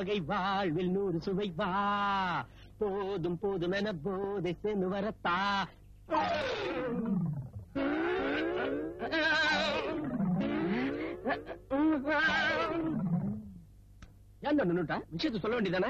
வகை வாழ்வில் நூறு சுவை வா போதும் போதும் என போதை சென்று வரத்தா ஏன் நின்னுட்டா விஷயத்த சொல்ல வேண்டியதானே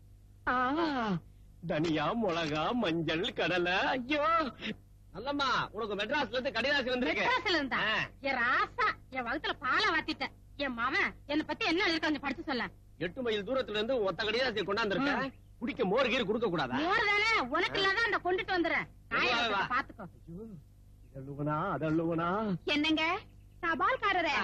தனியா மிளகா மஞ்சள் கடலை ஐயோ நல்லம்மா உனக்கு மெட்ராஸ்ல இருந்து கடிதாசி வந்திருக்கு மெட்ராஸ்ல இருந்தா ஆ. என் ராசா என் வகுத்துல பாலை வாத்திட்ட என் மாமன் என்ன பத்தி என்ன எழுதிருக்க கொஞ்சம் படிச்சு சொல்ல எட்டு மைல் தூரத்துல இருந்து ஒத்த கடிதாசியை கொண்டாந்துருக்க குடிக்க மோர் கீர் கொடுக்க கூடாதா மோர் தானே உனக்கு இல்லாத அந்த கொண்டுட்டு வந்துடுறேன் காய வா, வா. வச்சுட்டு பாத்துக்கோ இதழுவனா அதழுவனா என்னங்க தபால்காரரே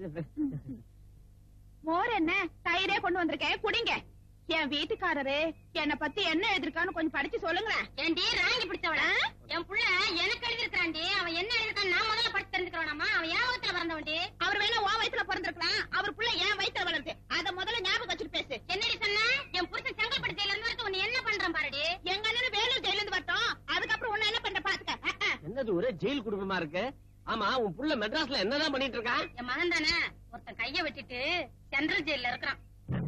மோர் என்ன தயிரே கொண்டு வந்திருக்கேன் குடிங்க என் வீட்டுக்காரரு என்ன பத்தி என்ன எழுதிருக்கான்னு கொஞ்சம் படிச்சு சொல்லுங்களேன் ஏண்டி ராங்கி பிடிச்சவள என் புள்ள எனக்கு எழுதிருக்காண்டி அவன் என்ன எழுதிருக்கான் நான் முதல்ல படிச்சு தெரிஞ்சுக்கிறோனாமா அவன் என் வயசுல பிறந்தவன்டி அவர் வேணா உன் வயசுல பிறந்திருக்கலாம் அவர் புள்ள என் வயசுல வளருது அத முதல்ல ஞாபகம் வச்சுட்டு பேசு என்னடி சொன்ன என் புருஷன் செங்கல்பட்டு ஜெயில இருந்து வரட்டும் உன்னை என்ன பண்றான் பாருடி எங்க அண்ணன் வேலூர் ஜெயில இருந்து வரட்டும் அதுக்கப்புறம் உன்னை என்ன பண்ற பாத்துக்க அஹ், அஹ். என்னது ஒரே ஜெயில் குடும்பமா இருக்கு ஆமா உன் புள்ள மெட்ராஸ்ல என்னதான் பண்ணிட்டு இருக்கான் என் மகன் தானே ஒருத்தன் கைய வெட்டிட்டு சென்ட்ரல் ஜெயில இருக்கிறான்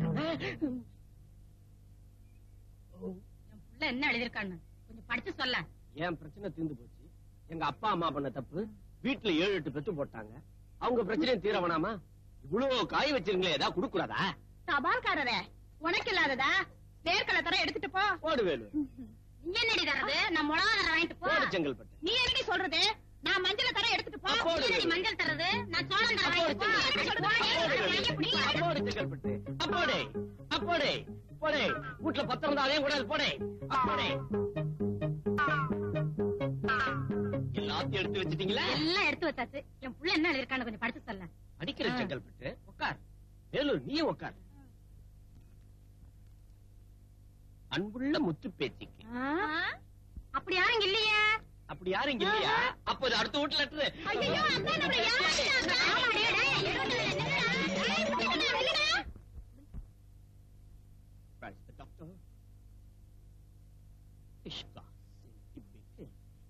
என் புள்ள என்ன எழுதிருக்கான்னு கொஞ்சம் படிச்சு சொல்ல என் பிரச்சனை தீர்ந்து போச்சு எங்க அப்பா அம்மா பண்ண தப்பு வீட்டுல ஏழு எட்டு பெத்து போட்டாங்க அவங்க பிரச்சனையும் தீர வேணாமா இவ்வளவு காய் வச்சிருங்களே ஏதாவது குடுக்கூடாதா தபால்காரரே உனக்கு இல்லாததா வேர்க்கலை தர எடுத்துட்டு போ போடு வேலு நீ என்னடி தரது நான் மிளகா தர வாங்கிட்டு போ போடு செங்கல்பட்டு நீ என்னடி சொல்றது நான் மஞ்சள் தர எடுத்துட்டு போ அப்போடு நீ என்னடி மஞ்சள் தரது நான் சோளம் தர வாங்கிட்டு போ என்ன சொல்றது? போடி, போடி. அப்போடு செங்கல்பட்டு அப்போடே அப்போடே போடே வீட்டுல பத்திரம் இருந்தா அதையும் கூட போடே அப்போடே எல்லாத்தையும் எடுத்து வச்சிட்டீங்களா எல்லாம் எடுத்து வச்சாச்சு என் புள்ள என்ன எழுதிருக்கான்னு கொஞ்சம் படிச்சு சொல்ல அடிக்கிற ஆ. செங்கல்பட்டு உட்கார் வேலூர் நீயும் உட்கார் அன்புள்ள முத்து பேத்திக்கு அப்படி யாரும் இங்க இல்லையே அப்படி யாரும் இங்க இல்லையா அப்ப இது அடுத்த வீட்டுல லெட்டரு ஐயோ அக்கா நம்மள ஏமாத்திட்டாங்க ஆமாடி டேய் என்னடா என்னடா Where's the doctor? Ishka, சிந்திப்பிட்டு.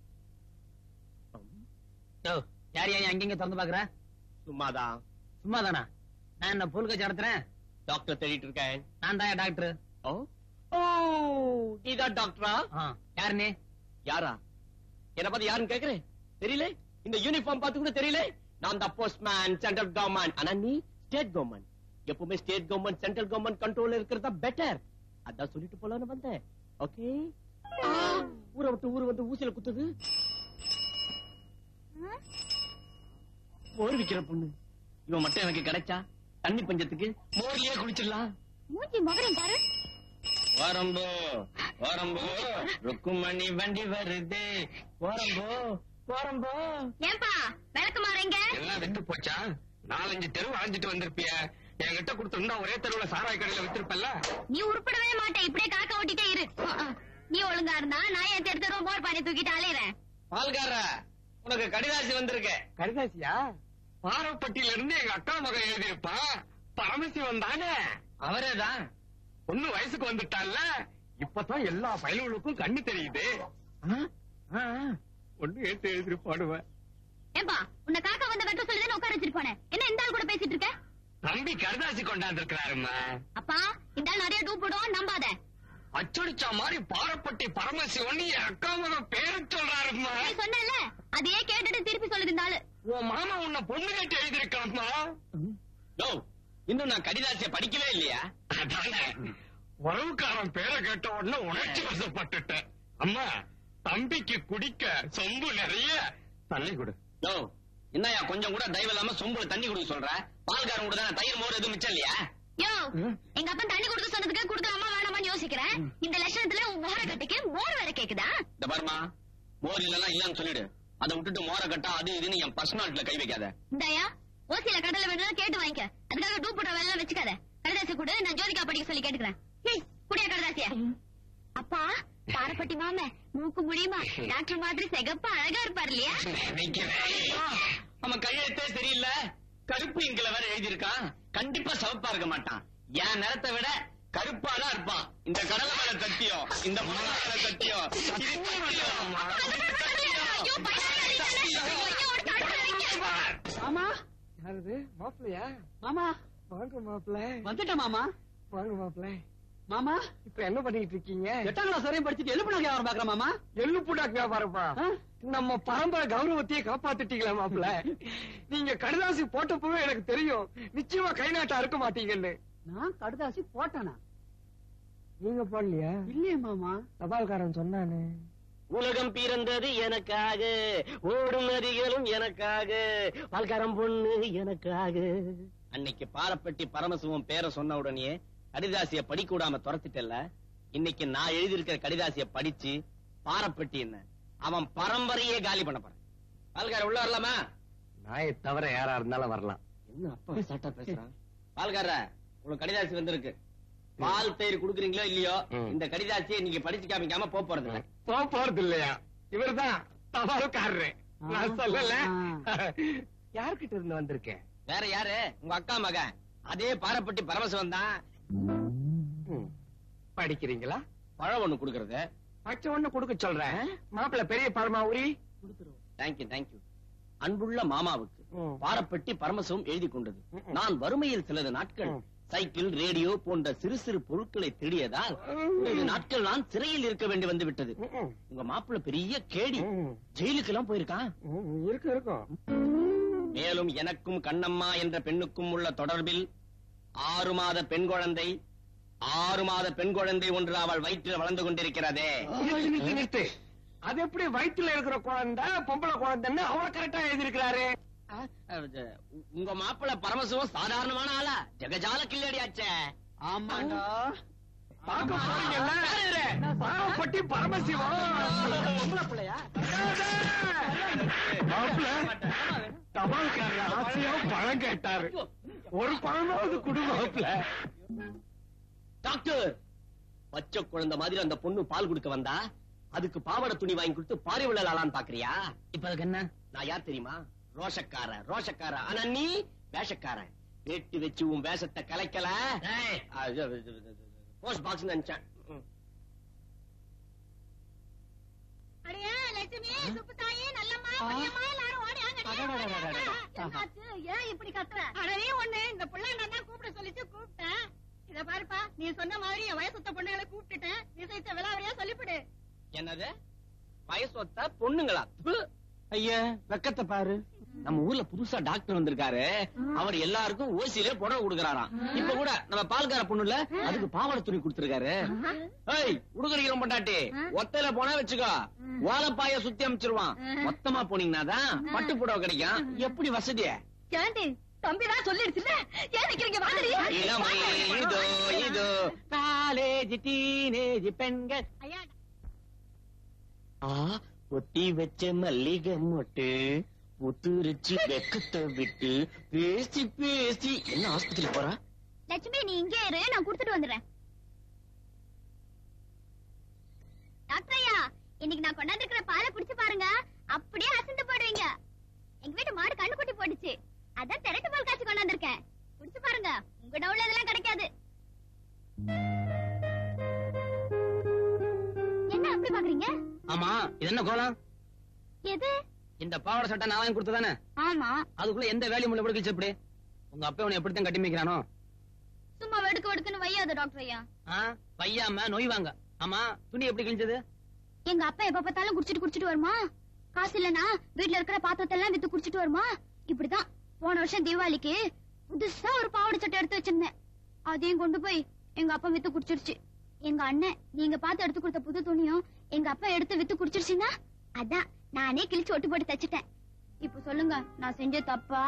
ம், யார் யார் அங்கங்க திறந்து பாக்குற சும்மாதான் சும்மாதானா நான் என்ன புல் கட்சி நடத்துறேன் டாக்டர் தேடிட்டு இருக்கேன் நான் தான் டாக்டர் ஓ ஓ நீதான் டாக்டரா யாரு நீ யாரா என்ன பத்தி யாருன்னு கேக்குறேன் தெரியல இந்த யூனிஃபார்ம் பார்த்து கூட தெரியல நான் தான் போஸ்ட்மேன் சென்ட்ரல் கவர்மெண்ட் ஆனா நீ ஸ்டேட் கவர்மெண்ட் எப்பவுமே ஸ்டேட் கவர்மெண்ட் சென்ட்ரல் கவர்மெண்ட் கண்ட்ரோல்ல இருக்கிறதா பெட்டர் அதான் சொல்லிட்டு போலான்னு வந்தேன் ஓகே ஊரை விட்டு ஊரு வந்து ஊசியில குத்துது மோர் விக்கிற பொண்ணு இவன் மட்டும் எனக்கு கிடைச்சா தண்ணி பஞ்சத்துக்கு மோர்லயே குளிச்சிடலாம் மூஞ்சி மகரம் பாரு வரம்போ வரம்போ ருக்குமணி வண்டி வருது வரம்போ வரம்போ ஏன்பா விளக்கு மாறீங்க எல்லாம் வித்து போச்சா நாலஞ்சு தெருவு அலைஞ்சிட்டு வந்திருப்பிய என்கிட்ட கொடுத்திருந்தா ஒரே தெருவுல சாராய கடையில வித்திருப்பல்ல நீ உருப்படவே மாட்டே இப்படியே காக்க ஓட்டிட்டே இரு நீ ஒழுங்கா இருந்தா நான் என் எடுத்து ரொம்ப பானை தூக்கிட்டு அலையிறேன் பால்கார உனக்கு கடிதாசி வந்திருக்கு கடிதாசியா பாரப்பட்டியில இருந்து எங்க அக்கா மகன் எழுதியிருப்பான் பரமசிவன் தானே அவரேதான் பொண்ணு வயசுக்கு வந்துட்டால இப்பதான் எல்லா பயல்களுக்கும் கண்ணு தெரியுது ஒண்ணு ஏத்து எழுதிருப்பாடுவேன் ஏன்பா உன்னை காக்கா வந்த வெட்ட சொல்லி தானே உட்கார வச்சிட்டு போனேன் என்ன இந்த ஆள் கூட பேசிட்டு இருக்க தம்பி கருதாசி கொண்டாந்துருக்கிறாருமா அப்பா இந்த ஆள் நிறைய டூ போடுவோம் நம்பாத அச்சடிச்சா மாதிரி பாரப்பட்டி பரமசிவன் என் அக்கா மகன் பேரு சொல்றாருமா நீ சொன்னல அதையே கேட்டுட்டு திருப்பி சொல்லுது இந்த ஆளு உன் மாமா உன்னை பொண்ணு கேட்டு எழுதியிருக்கான்மா நோ இன்னும் நான் கடிதாசிய படிக்கவே இல்லையா அதானே உறவுக்காரன் பேரை கேட்ட உடனே உணர்ச்சி வசப்பட்டுட்டேன் அம்மா தம்பிக்கு குடிக்க சொம்பு நிறைய தள்ளி கொடு நோ என்னையா கொஞ்சம் கூட தயவு இல்லாம சொம்புல தண்ணி குடிக்க சொல்ற பால்காரன் கூட தானே தயிர் மோர் எதுவும் மிச்சம் இல்லையா யோ எங்க அப்பா தண்ணி கொடுக்க சொன்னதுக்கு கொடுக்கலாமா வேணாமான்னு யோசிக்கிறேன் இந்த லட்சணத்துல உன் மோர கட்டிக்கு மோர் வேற கேக்குதா இந்த பாருமா மோர் இல்லன்னா இல்லன்னு சொல்லிடு அதை விட்டுட்டு மோர கட்டா அது இதுன்னு என் பர்சனாலிட்டில கை வைக்காத இந்தாயா ஓசியில கடலை வேணும்னா கேட்டு வாங்கிக்க அதுக்காக டூ போடுற வேலை வச்சுக்காத கடைதாசி கூட நான் ஜோதிகா படிக்க சொல்லி கேட்டுக்கிறேன் ஹேய், குடியா கடைதாசிய அப்பா பாரப்பட்டி மாம மூக்கு முடியுமா டாக்டர் மாதிரி செகப்பா அழகா இருப்பார் இல்லையா அவன் கையெழுத்தே சரியில்லை கருப்பு இங்கில வேற எழுதியிருக்கான் கண்டிப்பா சவப்பா இருக்க மாட்டான் என் நிறத்தை விட கருப்பா தான் இருப்பான் இந்த கடலை மேல சத்தியம் இந்த மலை மேல சத்தியம் இது சத்தியம். ஐயோ, பைத்தியக்காரி தானே. ஐயோ, ஒரு கடவுள் இருக்கீங்க. மாமா யாரது மாப்பிளையா மாமா வாங்க மாப்பிள்ள வந்துட்ட மாமா வாங்க மாப்பிள்ள மாமா இப்ப என்ன பண்ணிட்டு இருக்கீங்க எட்டாம் கிளாஸ் வரையும் படிச்சுட்டு எழுப்பு நகை வியாபாரம் பாக்குற மாமா எள்ளு புடாக்கு வியாபாரப்பா ஆ? நம்ம பரம்பரை கௌரவத்தையே காப்பாத்திட்டீங்களா மாப்பிள்ள நீங்க கடுதாசி போட்டப்பவே எனக்கு தெரியும் நிச்சயமா கை நாட்டா இருக்க மாட்டீங்கன்னு நான் கடுதாசி போட்டேனா நீங்க போடலையா இல்லையே மாமா தபால்காரன் சொன்னானே உலகம் பிறந்தது எனக்காக ஓடும் நதிகளும் எனக்காக பால்காரம் பொண்ணு எனக்காக அன்னைக்கு பாரப்பட்டி பரமசிவம் பேரை சொன்ன உடனே கடிதாசிய படிக்க விடாம துரத்திட்டல இன்னைக்கு நான் எழுதியிருக்கிற கடிதாசிய படிச்சு பாரப்பட்டி என்ன அவன் பரம்பரையே காலி பண்ண போறேன் பால்கார உள்ள வரலாமா நாயை தவிர யாரா இருந்தாலும் வரலாம் என்ன அப்பா சாட்டா பேசுறான் பால்கார உங்களுக்கு கடிதாசி வந்திருக்கு பால் தயிர் குடுக்குறீங்களோ இல்லையோ ம். இந்த கடிதாசியை நீங்க படிச்சு காமிக்காம போக போறது இல்ல போக போறது இல்லையா இவர்தான் தபால்காரரு நான் சொல்லல யார்கிட்ட இருந்து வந்திருக்கேன் வேற யாரு உங்க அக்கா மகன் அதே பாரப்பட்டி பரமசிவன் தான் ம். படிக்கிறீங்களா பழம் ஒண்ணு குடுக்கறது பச்சை ஒண்ணு கொடுக்க சொல்றேன் மாப்பிள்ள பெரிய பரமாவுரி தேங்க்யூ தேங்க்யூ அன்புள்ள மாமாவுக்கு ம். பாரப்பட்டி பரமசிவம் எழுதி கொண்டது ம். நான் வறுமையில் சிலது நாட்கள் ம். சைக்கிள் ரேடியோ போன்ற சிறு சிறு பொருட்களை திருடியதால் சிறிது நாட்கள் நான் சிறையில் இருக்க வேண்டி வந்து விட்டது ம். உங்க மாப்பிள்ள பெரிய கேடி ம். ஜெயிலுக்கு எல்லாம் போயிருக்கான் ம். இருக்கும் இருக்கும் மேலும் எனக்கும் கண்ணம்மா என்ற பெண்ணுக்கும் உள்ள தொடர்பில் ஆறு மாத பெண் குழந்தை ஆறு மாத பெண் குழந்தை ஒன்று அவள் வயிற்றில் வளர்ந்து கொண்டிருக்கிறதே நிறுத்து, நிறுத்து, நிறுத்து. அது எப்படி வயித்துல இருக்கிற குழந்தை பொம்பளை குழந்தைன்னு அவ்வளவு கரெக்டா எழுதியிருக்கிறாரு அது, உ- உங்க மாப்பிள்ள பரமசிவம் சாதாரணமான ஆளா ஜெகஜால கில்லாடியாச்சே ஆமாண்டா பார்க்க போறீங்கல்ல பாவப்பட்டி பரமசிவம் பொம்பளை பிள்ளையா மாப்பிள்ள தபால்காரர் ஆசையா பழம் கேட்டாரு ஒரு பழமாவது குடு மாப்பிள்ள டாக்டர் பச்சை குழந்தை மாதிரி அந்த பொண்ணு பால் கொடுக்க வந்தா அதுக்கு பாவாடை துணி வாங்கி கொடுத்து பாரி விழலான்னு பாக்குறியா இப்ப அதுக்கு என்ன நான் யார் தெரியுமா ரோஷக்கார ரோஷக்கார ஆனா நீ வேஷக்காரன் வேட்டி வச்சு உன் வேஷத்தை கலைக்கல போஸ்ட் பாக்ஸ் நினைச்சேன் ம். அடியே லட்சுமி சுப்புத்தாயி நல்லம்மா ஆ. பெரியம்மா எல்லாரும் ஓடி வாங்கடி. அடடடடடடட. என்னாச்சு? ஏன் இப்படி கத்துற அடவே ஒண்ணு இந்த பிள்ளைங்க தான் கூப்பிட சொல்லிச்சு கூப்பிட்டேன் இத பாருப்பா நீ சொன்ன மாதிரி என் வயசுத்த பொண்ணுகளை கூப்பிட்டுட்டேன் விஷயத்த விளாவரியா சொல்லிவிடு என்னது வயசொத்த பொண்ணுங்களா ப்பு. ஐயா வெக்கத்தை பாரு நம்ம ஊர்ல புதுசா டாக்டர் வந்திருக்காரு அவர் எல்லாருக்கும் ஓசியிலே புடவை கொடுக்கறாராம் இப்ப கூட நம்ம பால்கார பொண்ணுல அதுக்கு பாவாடை துணி கொடுத்திருக்காரு ஏய் உடுக்கறிக்கிறோம் பொண்டாட்டி ஒத்தையில போனா வச்சுக்கோ ஓலப்பாய சுத்தி அமைச்சிருவான் மொத்தமா போனீங்கன்னா தான் பட்டு புடவை கிடைக்கும் எப்படி வசதிய ஏண்டி தம்பி தான் சொல்லிடுச்சுல ஏன் நிக்கிறீங்க வாங்கடி இளமை இதோ இதோ காலேஜ் டீனேஜ் பெண்கள் ஐயா ஆ ஒத்தி வச்ச மல்லிகை மொட்டு புத்துரிச்சு வெக்கத்தை விட்டு பேசி பேசி என்ன ஆஸ்பத்திரி போறா லட்சுமி நீ இங்கே இரு நான் குடுத்துட்டு வந்துடுறேன் டாக்டர் ஐயா இன்னைக்கு நான் கொண்டாந்துருக்கிற பாலை குடிச்சு பாருங்க அப்படியே அசந்து போடுவீங்க எங்க வீட்டு மாடு கண்ணு குட்டி போட்டுச்சு அதான் திரட்டு பால் காய்ச்சி கொண்டாந்துருக்கேன் குடிச்சு பாருங்க உங்க டவுல இதெல்லாம் கிடைக்காது என்ன அப்படி பாக்குறீங்க ஆமா இது என்ன கோலம் எது இந்த பாவாடை சட்டை நான் வாங்கி கொடுத்ததானே ஆமா அதுக்குள்ள எந்த வேலையும் உள்ள படுக்கல எப்படி உங்க அப்பா உன்னை எப்படித்தான் கட்டி வைக்கிறானோ சும்மா வெடுக்கு வெடுக்குன்னு வையாத டாக்டர் ஐயா ஆ வையாம நோய் வாங்க ஆமா துணி எப்படி கிழிஞ்சது எங்க அப்பா எப்ப பார்த்தாலும் குடிச்சிட்டு குடிச்சிட்டு வருமா காசு இல்லனா வீட்ல இருக்கிற பாத்திரத்தை எல்லாம் வித்து குடிச்சிட்டு வருமா இப்படிதான் போன வருஷம் தீபாவளிக்கு புதுசா ஒரு பாவாடை சட்டை எடுத்து வச்சிருந்தேன் அதையும் கொண்டு போய் எங்க அப்பா வித்து குடிச்சிருச்சு எங்க அண்ணன் நீங்க பார்த்து எடுத்து கொடுத்த புது துணியும் எங்க அப்பா எடுத்து வித்து குடிச்சிருச்சுன்னா அதான் நானே கிழிச்சு ஒட்டு போட்டு தச்சிட்டேன் இப்ப சொல்லுங்க நான் செஞ்ச தப்பா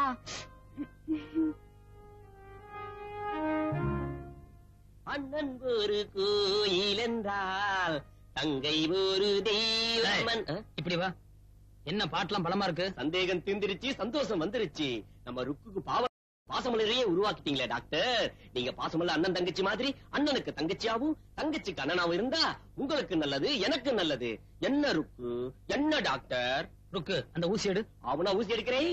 அண்ணன் ஒரு கோயில் என்றால் தங்கை ஒரு தெய்வமன் ஆ? இப்படி வா என்ன பாட்டுலாம் பலமா இருக்கு சந்தேகம் தீர்ந்துருச்சு சந்தோஷம் வந்துருச்சு நம்ம ருக்குக்கு பாவ பாசமலரையே உருவாக்கிட்டீங்களே டாக்டர் நீங்க பாசமல்ல அண்ணன் தங்கச்சி மாதிரி அண்ணனுக்கு தங்கச்சியாவும் தங்கச்சிக்கு அண்ணனாவும் இருந்தா உங்களுக்கு நல்லது எனக்கு நல்லது என்ன ருக்கு என்ன டாக்டர் ருக்கு அந்த ஊசி எடு அவனா ஊசி எடுக்கிறேன்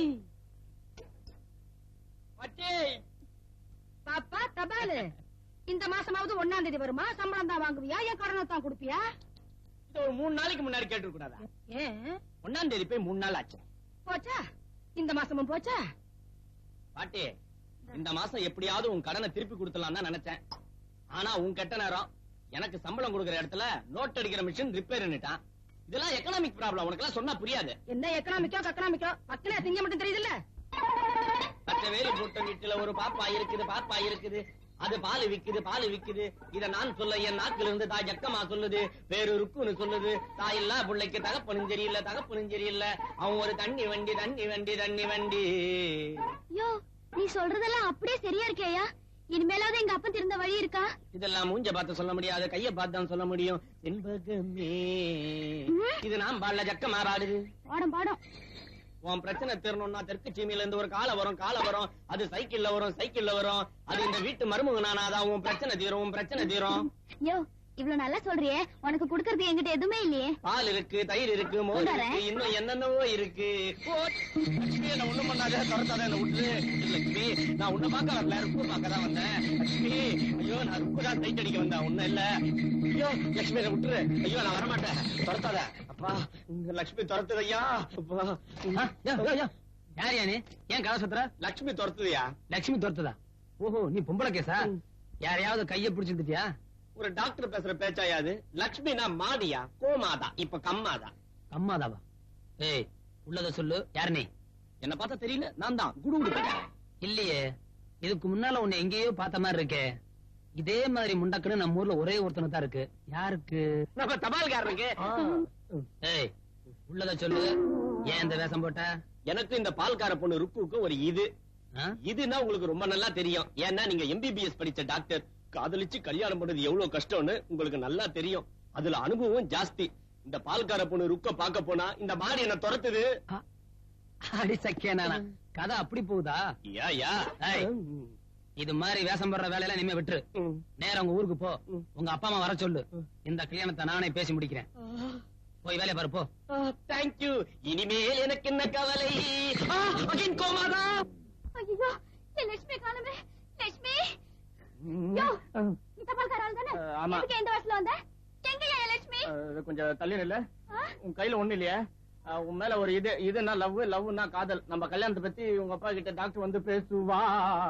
பாப்பா தபாலு இந்த மாசமாவது ஒன்னாம் தேதி வருமா சம்பளம் தான் வாங்குவியா என் கடனை தான் கொடுப்பியா இது ஒரு மூணு நாளைக்கு முன்னாடி கேட்டு கூடாதா ஏன் ஒன்னாம் தேதி போய் மூணு நாள் ஆச்சு போச்சா இந்த மாசமும் போச்சா பாட்டி இந்த மாசம் எப்படியாவது உன் கடனை திருப்பி கொடுத்துலாம் தான் நினைச்சேன் ஆனா உன் கெட்ட நேரம் எனக்கு சம்பளம் கொடுக்கிற இடத்துல நோட் அடிக்கிற மிஷின் ரிப்பேர் பண்ணிட்டான் இதெல்லாம் எக்கனாமிக் ப்ராப்ளம் உனக்கு எல்லாம் சொன்னா புரியாது என்ன எக்கனாமிக்கோ கக்கனாமிக்கோ பக்கத்துல திங்க மட்டும் தெரியுதுல்ல பச்சை வேலி போட்ட வீட்டுல ஒரு பாப்பா இருக்குது பாப்பா இருக்குது அது பால் விக்குது பால் விக்குது இத நான் சொல்ல என் நாக்குல இருந்து தாய் ஜக்கமா சொல்லுது வேறு ருக்குன்னு சொல்லுது தாய் இல்லா பிள்ளைக்கு தகப்பனும் சரியில்லை தகப்பனும் சரியில்லை அவன் ஒரு தண்ணி வண்டி தண்ணி வண்டி தண்ணி வண்டி யோ நீ சொல்றதெல்லாம் அப்படியே சரியா இருக்கேயா இனிமேலாவது எங்க அப்பன் திருந்த வழி இருக்கா இதெல்லாம் மூஞ்ச பார்த்து சொல்ல முடியாது கைய பார்த்து தான் சொல்ல முடியும் செண்பகமே இது நான் பாடல ஜக்கமா பாடுது பாடம் பாடம் உன் பிரச்சனை தீரணும்னா தெற்கு சீமையில இருந்து ஒரு காலை வரும் காலை வரும் அது சைக்கிள்ல வரும் சைக்கிள்ல வரும் அது இந்த வீட்டு மருமகனானாதான் உன் பிரச்சனை தீரும் உன் பிரச்சனை தீரும் யோ இவ்வளவு நல்லா சொல்றியே உனக்கு குடுக்கறதுக்கு என்கிட்ட எதுவுமே இல்லையே பால் இருக்கு தயிர் இருக்கு மோர் கொண்டாரேன். இருக்கு இன்னும் என்னென்னவோ இருக்கு ஓ, லட்சுமி என்ன ஒண்ணும் பண்ணாத துரத்தாத என்ன விட்டுரு லட்சுமி நான் உன்னை பார்க்க வரல ருக்கு பார்க்க தான் வந்தேன் லட்சுமி ஐயோ நான் ருக்கு தான் சைட் அடிக்க வந்தேன் ஒண்ணும் இல்ல ஐயோ லட்சுமி என்ன விட்டுரு ஐயோ நான் வரமாட்டேன் துரத்தாத அப்பா இந்த லட்சுமி துரத்துது ஐயா அப்பா ஆ, யோ, யோ, யோ. யார் யானு ஏன் கதை சுத்துற லட்சுமி துரத்துதுயா லட்சுமி துரத்துதா ஓஹோ நீ பொம்பளை கேசா ம். யாரையாவது கைய பிடிச்சிருந்துட்டியா ஒரு டாக்டர் பேசுற பேச்சாயாது லட்சுமினா மாடியா கோமாதா இப்ப கம்மாதா அம்மாதாவா ஏய் உள்ளத சொல்லு யார் நீ என்ன பார்த்தா தெரியல நான் தான் குடு குடு பேசுறேன். இல்லையே இதுக்கு முன்னால உன்னை எங்கேயோ பார்த்த மாதிரி இருக்கே இதே மாதிரி முண்டக்குன்னு நம்ம ஊர்ல ஒரே ஒருத்தனுக்கு தான் இருக்கு யாருக்கு நம்ம தபால்காரனுக்கு ஏய் உள்ளத சொல்லு ஏன் இந்த வேஷம் போட்ட எனக்கு இந்த பால்கார பொண்ணு ருக்குவுக்கு ஒரு இது ஆ? இதுன்னா உங்களுக்கு ரொம்ப நல்லா தெரியும் ஏன்னா நீங்க எம்பிபிஎஸ் படிச்ச டாக்டர் காதலிச்சு கல்யாணம் பண்றது எவ்வளவு கஷ்டம்னு உங்களுக்கு நல்லா தெரியும் அதுல அனுபவம் ஜாஸ்தி இந்த பால்கார பொண்ணு ருக்க பார்க்க போனா இந்த மாடி என்ன துரத்துது அடி சக்கியா நானா கதை அப்படி போகுதா யா யா ஏய். இது மாதிரி வேஷம் போடுற வேலையெல்லாம் இனிமே விட்டுரு ம். நேரா உங்க ஊருக்கு போ ம். உங்க அப்பா அம்மா வர சொல்லு இந்த கல்யாணத்தை நானே பேசி முடிக்கிறேன் போய் வேலையை பாரு போ தேங்க்யூ இனிமேல் எனக்கு என்ன கவலை ஆ, again கோமாதா ஐயோ என் லட்சுமி காணுமே லட்சுமி யோ நீ தபால்கார ஆள் தானே அஹ், ஆமா. எதுக்கு இந்த வயசுல வந்த எங்கயா என் லட்சுமி அஹ், கொஞ்சம் தள்ளி இல்ல ஆ? உன் கையில ஒண்ணு இல்லையா அஹ், உன் மேல ஒரு இது இதுனா லவ் லவ்னா காதல் நம்ம கல்யாணத்தை பத்தி உங்க அப்பா கிட்ட டாக்டர் வந்து பேசுவா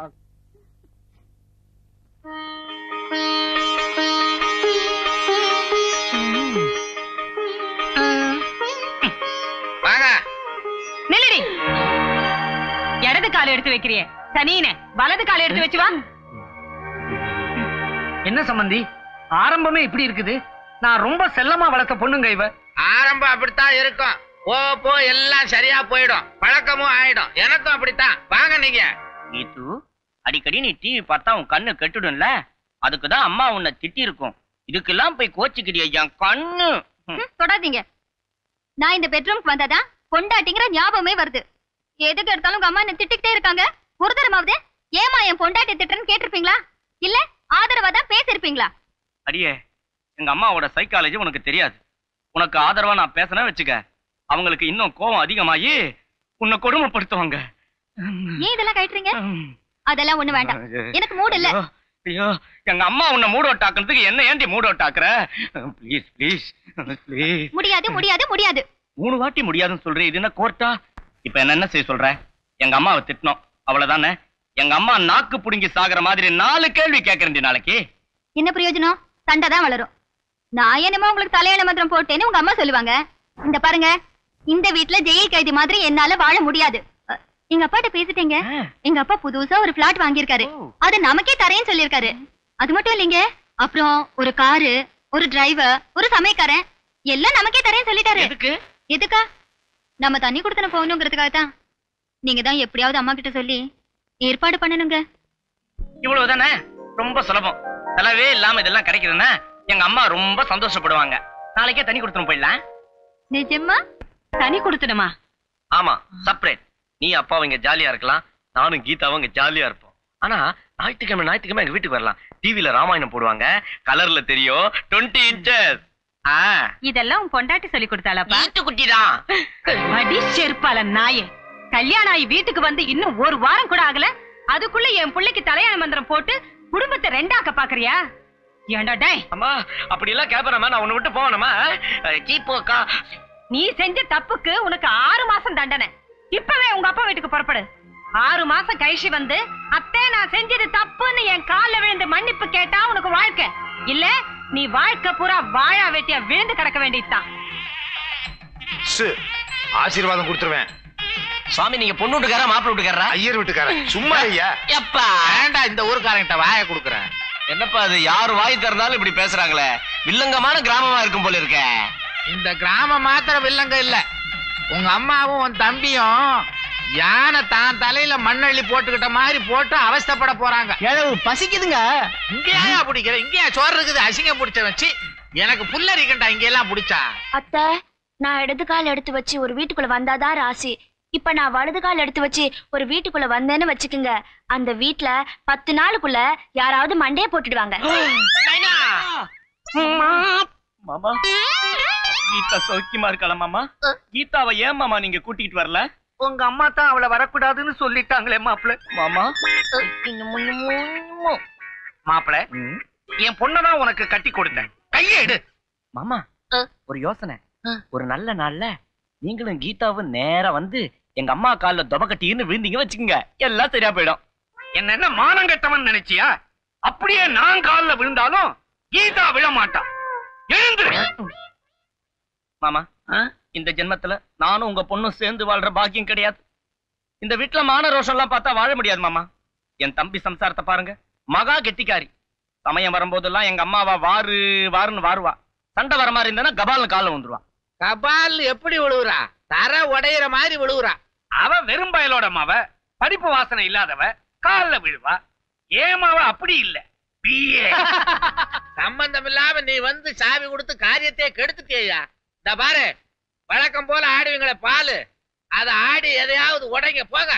வாங்க நில்லடி இடது கால எடுத்து வைக்கிறியே சனீன வலது கால எடுத்து வச்சு வா என்ன சம்பந்தி ஆரம்பமே இப்படி இருக்குது நான் ரொம்ப செல்லமா வளர்த்த பொண்ணுங்க இவ ஆரம்பம் அப்படித்தான் இருக்கும் போ போ எல்லாம் சரியா போயிடும் பழக்கமும் ஆயிடும் எனக்கும் அப்படித்தான் வாங்க நீங்க கீது அடிக்கடி நீ டிவி பார்த்தா உன் கண்ணு கெட்டுடும்ல அதுக்குதான் அம்மா உன்னை திட்டி இருக்கும் இதுக்கெல்லாம் போய் கோச்சிக்கிறிய என் கண்ணு ம். ம், தொடாதீங்க நான் இந்த பெட்ரூம்க்கு வந்தாதான் பொண்டாட்டிங்கிற ஞாபகமே வருது எதுக்கு எடுத்தாலும் உங்க அம்மா என்ன திட்டிக்கிட்டே இருக்காங்க ஒரு தரமாவது ஏமா என் பொண்டாட்டி திட்டுறேன்னு கேட்டிருப்பீங்களா இல்ல ஆதரவா தான் பேசிருப்பீங்களா அடியே எங்க அம்மாவோட சைக்காலஜி உனக்கு தெரியாது உனக்கு ஆதரவா நான் பேசினேன் வச்சுக்க அவங்களுக்கு இன்னும் கோபம் அதிகமாகி உன்னை கொடுமைப்படுத்துவாங்க ஏன் இதெல்லாம் கட்டுறீங்க அதெல்லாம் ஒண்ணு வேண்டாம் எனக்கு மூடு இல்ல ஐயோ, ஐயோ எங்க அம்மா உன்னை மூட் அவுட் ஆக்குறதுக்கு என்ன ஏண்டி மூட் அவுட் ஆக்குற ப்ளீஸ் ப்ளீஸ் ப்ளீஸ் முடியாது முடியாது முடியாது மூணு வாட்டி முடியாதுன்னு சொல்றேன் இது என்ன கோர்ட்டா இப்ப என்ன என்ன செய்ய சொல்ற எங்க அம்மாவை திட்டணும் அவ்வளவுதானே எங்க அம்மா நாக்கு புடுங்கி சாகுற மாதிரி நாலு கேள்வி கேக்குறேன் நாளைக்கு என்ன பிரயோஜனம் சண்டை தான் வளரும் நான் என்னமோ உங்களுக்கு தலையாண மந்திரம் போட்டேன்னு உங்க அம்மா சொல்லுவாங்க இந்த பாருங்க இந்த வீட்ல ஜெயில் கைதி மாதிரி என்னால வாழ முடியாது அ, எங்க அப்பாட்ட பேசிட்டீங்க எங்க அப்பா புதுசா ஒரு பிளாட் வாங்கியிருக்காரு அது நமக்கே தரேன்னு சொல்லிருக்காரு அது மட்டும் இல்லைங்க அப்புறம் ஒரு காரு ஒரு டிரைவர் ஒரு சமயக்காரன் எல்லாம் நமக்கே தரேன்னு சொல்லிட்டாரு எதுக்கு எதுக்கா நம்ம தண்ணி கொடுத்தன போகணுங்கிறதுக்காக தான் நீங்க தான் எப்படியாவது அம்மா கிட்ட சொல்லி ஏற்பாடு பண்ணணுங்க இவ்வளவுதானே ரொம்ப சுலபம் செலவே இல்லாம இதெல்லாம் கிடைக்குதுன்னா எங்க அம்மா ரொம்ப சந்தோஷப்படுவாங்க நாளைக்கே தண்ணி கொடுத்துரும் போயிடலாம் நிஜமா தனி கொடுத்துடுமா ஆமா செப்பரேட் நீ அப்பா இங்க ஜாலியா இருக்கலாம் நானும் கீதாவும் இங்க ஜாலியா இருப்போம் ஆனா ஞாயிற்றுக்கிழமை ஞாயிற்றுக்கிழமை எங்க வீட்டுக்கு வரலாம் டிவில ராமாயணம் போடுவாங்க கலர்ல தெரியும் டுவெண்ட்டி இன்ச்சஸ் ஆ இதெல்லாம் உன் பொண்டாட்டி சொல்லி கொடுத்தாளப்பா வீட்டு குட்டி தான் அடி செருப்பால நாயே கல்யாணம் ஆகி வீட்டுக்கு வந்து இன்னும் ஒரு வாரம் கூட ஆகல அதுக்குள்ள என் புள்ளைக்கு தலையாண மந்திரம் போட்டு குடும்பத்தை ரெண்டாக்க பாக்குறியா ஏண்டா டேய் அம்மா அப்படி எல்லாம் கேப்பறமா நான் உன்னை விட்டு போகணுமா கீப்போக்கா நீ செஞ்ச தப்புக்கு உனக்கு ஆறு மாசம் தண்டனை இப்பவே உங்க அப்பா வீட்டுக்கு புறப்படு ஆறு மாசம் கழிச்சு வந்து அத்தே நான் செஞ்சது தப்புன்னு என் கால்ல விழுந்து மன்னிப்பு கேட்டா உனக்கு வாழ்க்கை இல்ல நீ வாழ்க்கை பூரா வாழா வெட்டியா விழுந்து கிடக்க வேண்டியதுதான் சு, ஆசீர்வாதம் கொடுத்துருவேன் சுவாமி நீங்க பொண்ணு வீட்டுக்காரா மாப்பிள்ளை வீட்டுக்காரா ஐயர் வீட்டுக்காரன் சும்மா ஐயா எப்பா வேண்டாம் இந்த ஊருக்காரங்கிட்ட வாய கொடுக்குறேன் என்னப்பா அது யார் வாய் திறந்தாலும் இப்படி பேசுறாங்களே வில்லங்கமான கிராமமா இருக்கும் போல இருக்க இந்த கிராமம் மாத்திரம் வில்லங்க இல்ல உங்க அம்மாவும் உன் தம்பியும் யானை தான் தலையில மண்ணள்ளி போட்டுக்கிட்ட மாதிரி போட்டு அவஸ்தைப்பட போறாங்க எழவு பசிக்குதுங்க இங்கேயா பிடிக்கிற இங்கேயா சோறு இருக்குது அசிங்கம் பிடிச்ச வச்சு எனக்கு புல்லரிக்கண்டா இங்க எல்லாம் பிடிச்சா அத்தை நான் இடது கால் எடுத்து வச்சு ஒரு வீட்டுக்குள்ள வந்தாதான் ராசி இப்ப நான் வலது கால் எடுத்து வச்சு ஒரு வீட்டுக்குள்ள வந்தேன்னு வச்சுக்குங்க அந்த வீட்ல பத்து நாளுக்குள்ள யாராவது மண்டைய போட்டுடுவாங்க மாமா கீதா சௌக்கியமா இருக்காளா மாமா கீதாவை ஏன் மாமா நீங்க கூட்டிட்டு வரல உங்க அம்மா தான் அவளை வரக்கூடாதுன்னு சொல்லிட்டாங்களே மாப்பிள்ள மாமா மாப்பிள்ள என் பொண்ணதான் உனக்கு கட்டி கொடுத்தேன் கையை எடு மாமா ஒரு யோசனை ஒரு நல்ல நாள்ல நீங்களும் கீதாவும் நேரா வந்து எங்க அம்மா கால்ல தொப கட்டின்னு விழுந்தீங்க வச்சுக்கோங்க எல்லாம் சரியா போயிடும் என்ன என்ன மானம் கெட்டவன் நினைச்சியா அப்படியே நான் கால்ல விழுந்தாலும் கீதா விழ மாட்டா எழுந்துரு மாமா இந்த ஜென்மத்துல நானும் உங்க பொண்ணும் சேர்ந்து வாழ்ற பாக்கியம் கிடையாது இந்த வீட்டுல மான ரோஷம் எல்லாம் பார்த்தா வாழ முடியாது மாமா என் தம்பி சம்சாரத்தை பாருங்க மகா கெட்டிக்காரி சமயம் வரும்போதெல்லாம் எங்க அம்மாவா வாரு வாருன்னு வாருவா சண்டை வர மாதிரி இருந்தா கபால்னு காலில் வந்துருவா கபால் எப்படி விழுவுறா தர உடையிற மாதிரி விழுவுறா அவ வெறும் பயலோட மாவ படிப்பு வாசனை இல்லாதவ கால்ல விழுவா ஏமாவ அப்படி இல்ல பிஏ சம்பந்தம் இல்லாம நீ வந்து சாவி கொடுத்து காரியத்தையே கெடுத்துட்டியா இந்த பாரு வழக்கம் போல ஆடுவீங்களே பாலு அத ஆடி எதையாவது உடைங்க போங்க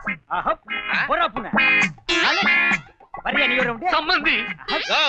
சம்பந்தி யோ,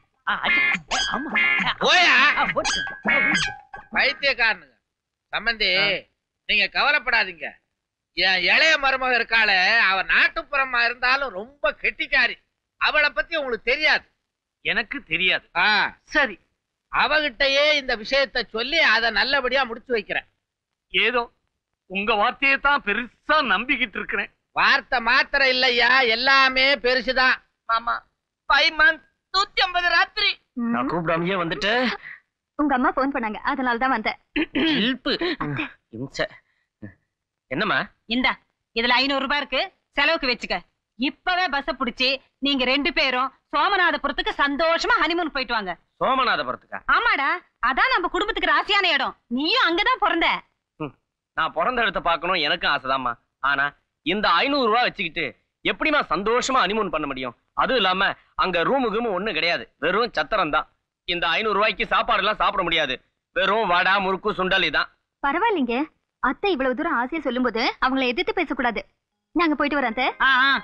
போயா பைத்தியக்காரனுங்க சம்பந்தி நீங்க கவலைப்படாதீங்க என் இளைய மருமக இருக்காளே அவ நாட்டுப்புறமா இருந்தாலும் ரொம்ப கெட்டிக்காரி அவளை பத்தி உங்களுக்கு தெரியாது எனக்கு தெரியாது ஆ, சரி அவகிட்டயே இந்த விஷயத்த சொல்லி அதை நல்லபடியா முடிச்சு வைக்கிறேன் ஏதோ உங்க வார்த்தையை தான் பெருசா நம்பிக்கிட்டு இருக்கிறேன் வார்த்தை மாத்திரம் இல்லையா எல்லாமே பெருசுதான் மாமா ஃபைவ் மந்த் நூத்தி ஐம்பது ராத்திரி நான் கூப்பிடாமயே வந்துட்டு உங்க அம்மா போன் பண்ணாங்க அதனால தான் வந்தேன் ஹெல்ப் இம்ச என்னம்மா இந்தா இதுல ஐநூறு ரூபாய் இருக்கு செலவுக்கு வச்சுக்க இப்பவே பஸ் புடிச்சு நீங்க ரெண்டு பேரும் சோமநாதபுரத்துக்கு சந்தோஷமா ஹனிமூன் போயிட்டு வாங்க சோமநாதபுரத்துக்கா ஆமாடா அதான் நம்ம குடும்பத்துக்கு ராசியான இடம் நீயும் அங்கதான் பிறந்த நான் பிறந்த இடத்த பார்க்கணும் எனக்கும் ஆசைதாம்மா ஆனா இந்த ஐநூறு ரூபாய் வச்சுக்கிட்டு எப்படிம்மா சந்தோஷமா அனிமூன் பண்ண முடியும் அதுவும் இல்லாம அங்க ரூமு கீமு ஒண்ணும் கிடையாது வெறும் சத்திரம் தான் இந்த ஐநூறு ரூபாய்க்கு சாப்பாடு எல்லாம் சாப்பிட முடியாது வெறும் வடை முறுக்கு சுண்டல் இதான் பரவாயில்லைங்க அத்தை இவ்வளவு தூரம் ஆசையா சொல்லும்போது அவங்கள எதிர்த்து பேசக்கூடாது நாங்க போயிட்டு வரோம் அத்தை ஆ ஆ.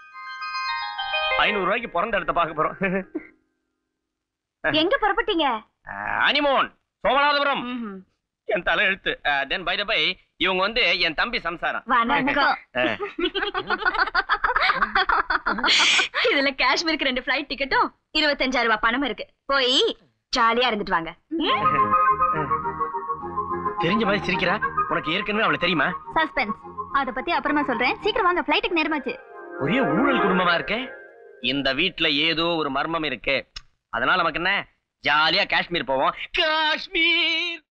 ஐநூறு ரூபாய்க்கு பிறந்த இடத்த பார்க்க போறோம் எங்க புறப்பட்டீங்க அனிமோன் சோமநாதபுரம் என் தலை எழுத்து தென் பை பை இவங்க வந்து என் தம்பி சம்சாரம் வணக்கம் அஹ், இதுல காஷ்மீருக்கு ரெண்டு ஃபிளைட் டிக்கெட்டும் இருபத்தஞ்சாயிரம் ரூபாய் பணம் இருக்கு போய் ஜாலியா இருந்துட்டு வாங்க தெரிஞ்ச மாதிரி சிரிக்கிறா உனக்கு ஏற்கனவே அவளை தெரியுமா சஸ்பென்ஸ் அத பத்தி அப்புறமா சொல்றேன் சீக்கிரம் வாங்க ஃபிளைட்டுக்கு நேரமாச்சு ஒரே ஊழல் குடும்பமா இருக்கே இந்த வீட்ல ஏதோ ஒரு மர்மம் இருக்கு அதனால நமக்கு என்ன ஜாலியா காஷ்மீர் போவோம் காஷ்மீர்